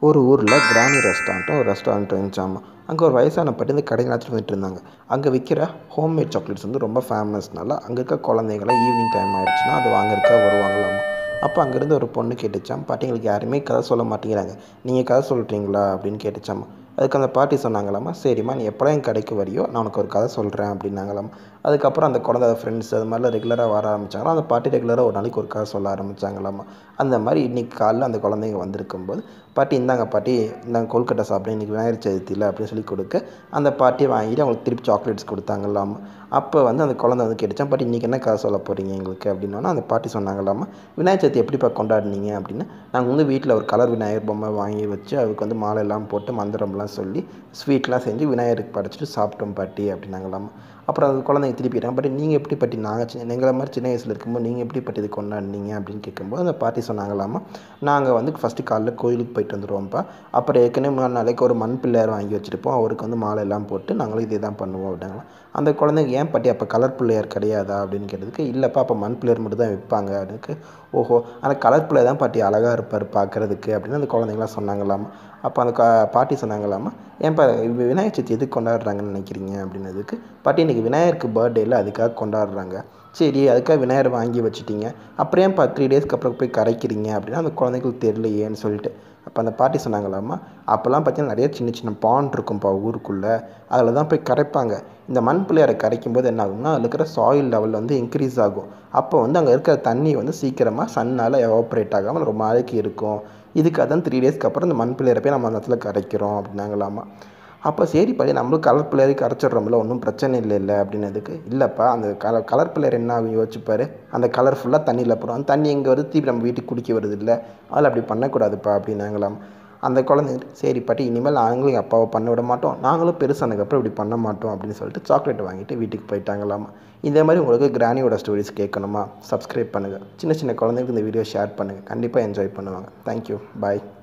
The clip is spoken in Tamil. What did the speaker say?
ஒரு ஊரில் கிராணி ரெஸ்டாரண்ட்டும் ஒரு ரெஸ்டாரண்ட் இருந்துச்சாமா அங்கே ஒரு வயசான பாட்டி இந்த கடையில் நடத்திட்டு வந்துட்டு இருந்தாங்க அங்கே விற்கிற ஹோம்மேட் சாக்லேட்ஸ் வந்து ரொம்ப ஃபேமஸ்னால அங்கே இருக்க குழந்தைங்களாம் ஈவினிங் டைம் ஆயிடுச்சுன்னா அது வாங்குறதுக்காக வருவாங்களாமா அப்போ அங்கேருந்து ஒரு பொண்ணு கேட்டுச்சாம் பாட்டிங்களுக்கு யாருமே கதை சொல்ல மாட்டேங்கிறாங்க நீங்கள் கதை சொல்கிறீங்களா அப்படின்னு கேட்டுச்சாமா அதுக்கு அந்த பாட்டி சொன்னாங்களாமா சரிம்மா நீ எப்போலாம் என் கடைக்கு வரியோ நான் உனக்கு ஒரு கதை சொல்கிறேன் அப்படின்னாங்களாம் அதுக்கப்புறம் அந்த குழந்தை ஃப்ரெண்ட்ஸ் அது மாதிரிலாம் ரெகுலராக வர ஆரம்பிச்சாங்களா அந்த பாட்டி ரெகுலராக ஒரு நாளைக்கு ஒரு கதை சொல்ல ஆரம்பிச்சாங்களாமா அந்த மாதிரி இன்றைக்கி காலைல அந்த குழந்தைங்க வந்திருக்கும்போது பாட்டி இந்தாங்க பாட்டி இந்தாங்க கொல்கட்டை சாப்பிட இன்றைக்கி விநாயகர் சதுர்த்தியில் அப்படின்னு சொல்லி கொடுக்க அந்த பாட்டியை வாங்கிட்டு அவங்களுக்கு திருப்பி சாக்லேட்ஸ் கொடுத்தாங்களாமா அப்போ வந்து அந்த குழந்தை வந்து கேட்டுச்சான் பாட்டி இன்றைக்கி என்ன கதை சொல்ல போகிறீங்க எங்களுக்கு அப்படின்னா அந்த பாட்டி சொன்னாங்களாமா விநாயகர் சதுர்த்தி எப்படிப்பா கொண்டாடினீங்க அப்படின்னு நாங்கள் வந்து வீட்டில் ஒரு கலர் விநாயகர் பொம்மை வாங்கி வச்சு அதுக்கு வந்து மாலை எல்லாம் போட்டு மந்திரம்லாம் சொல்லி ஸ்வீட்லாம் செஞ்சு விநாயகருக்கு படைச்சிட்டு சாப்பிட்டோம் பாட்டி அப்படின்னாங்களாமா அப்புறம் அது குழந்தைங்க திருப்பி கேட்டாங்க பட் நீங்கள் எப்படி பட்டி நாங்கள் சின்ன எங்களை மாதிரி சின்ன வயசில் இருக்கும்போது நீங்கள் எப்படி பட்டி இது கொண்டாடினீங்க அப்படின்னு கேட்கும்போது அந்த பாட்டி சொன்னாங்களாமா நாங்கள் வந்து ஃபஸ்ட்டு காலைல கோயிலுக்கு போயிட்டு வந்துடுவோம்ப்பா அப்புறம் ஏற்கனவே மூணு நாளைக்கு ஒரு மண் பிள்ளையார் வாங்கி வச்சுருப்போம் அவருக்கு வந்து மாலை எல்லாம் போட்டு நாங்களும் இதே தான் பண்ணுவோம் அப்படின்னாங்களா அந்த குழந்தைங்க ஏன் பாட்டி அப்போ கலர் பிள்ளையார் கிடையாதா அப்படின்னு கேட்டதுக்கு இல்லைப்பா அப்போ மண் பிள்ளையார் மட்டும் தான் விற்பாங்க அப்படின்னு ஓஹோ ஆனால் கலர் பிள்ளையார் தான் பாட்டி அழகாக இருப்பார் பார்க்குறதுக்கு அப்படின்னு அந்த குழந்தைங்களாம் சொன்னாங்களாமா அப்போ அந்த கா பாட்டி சொன்னாங்களாமா ஏன்ப்பா விநாயகர் சதுர்த்தி எதுக்கு கொண்டாடுறாங்கன்னு நினைக்கிறீங்க அப்படின்னதுக்கு பாட்டி இன்றைக்கி விநாயகருக்கு பர்த்டே இல்லை அதுக்காக கொண்டாடுறாங்க சரி அதுக்காக விநாயகர் வாங்கி வச்சுட்டீங்க அப்புறம் ஏன்ப்பா த்ரீ டேஸ்க்கு அப்புறம் போய் கரைக்கிறீங்க அப்படின்னா அந்த குழந்தைங்களுக்கு தெரியலையேன்னு சொல்லிட்டு அப்போ அந்த பாட்டி சொன்னாங்களாமா அப்போல்லாம் பார்த்தீங்கன்னா நிறைய சின்ன சின்ன பாண்ட் இருக்கும்ப்பா ஊருக்குள்ளே அதில் தான் போய் கரைப்பாங்க இந்த மண் பிள்ளையாரை கரைக்கும் போது என்ன ஆகும்னா அதில் இருக்கிற சாயில் லெவல் வந்து இன்க்ரீஸ் ஆகும் அப்போ வந்து அங்கே இருக்கிற தண்ணி வந்து சீக்கிரமாக சன்னால் எவாப்ரேட் ஆகாமல் ரொம்ப நாளைக்கு இருக்கும் இதுக்காக தான் த்ரீ டேஸ்க்கு அப்புறம் இந்த மண் பிள்ளையாரை போய் நம்ம அந்த இடத்துல கரைக்கிறோம் அப்படின்னாங்களாமா அப்போ சரி பாடி நம்மளும் கலர் பிள்ளையரை கரைச்சிட்றோம்ல ஒன்றும் பிரச்சனை இல்லை இல்லை அப்படின்னதுக்கு இல்லைப்பா அந்த கலர் கலர் பிள்ளையர் என்ன ஆகும் யோசிச்சுப்பார் அந்த கலர் ஃபுல்லாக தண்ணியில் போடும் அந்த தண்ணி எங்கே வருது திருப்பி நம்ம வீட்டுக்கு குடிக்க வருது இல்லை அதில் அப்படி பண்ணக்கூடாதுப்பா அப்படின்னாங்களாம் அந்த குழந்தைங்க சரி பாட்டி இனிமேல் நாங்களும் எங்கள் அப்பாவை பண்ண விட மாட்டோம் நாங்களும் பெருசானதுக்கப்புறம் இப்படி பண்ண மாட்டோம் அப்படின்னு சொல்லிட்டு சாக்லேட் வாங்கிட்டு வீட்டுக்கு போயிட்டாங்களாமா இதே மாதிரி உங்களுக்கு கிராணியோட ஸ்டோரிஸ் கேட்கணுமா சப்ஸ்கிரைப் பண்ணுங்கள் சின்ன சின்ன குழந்தைங்களுக்கு இந்த வீடியோ ஷேர் பண்ணுங்கள் கண்டிப்பாக என்ஜாய் பண்ணுவாங்க தேங்க்யூ பாய்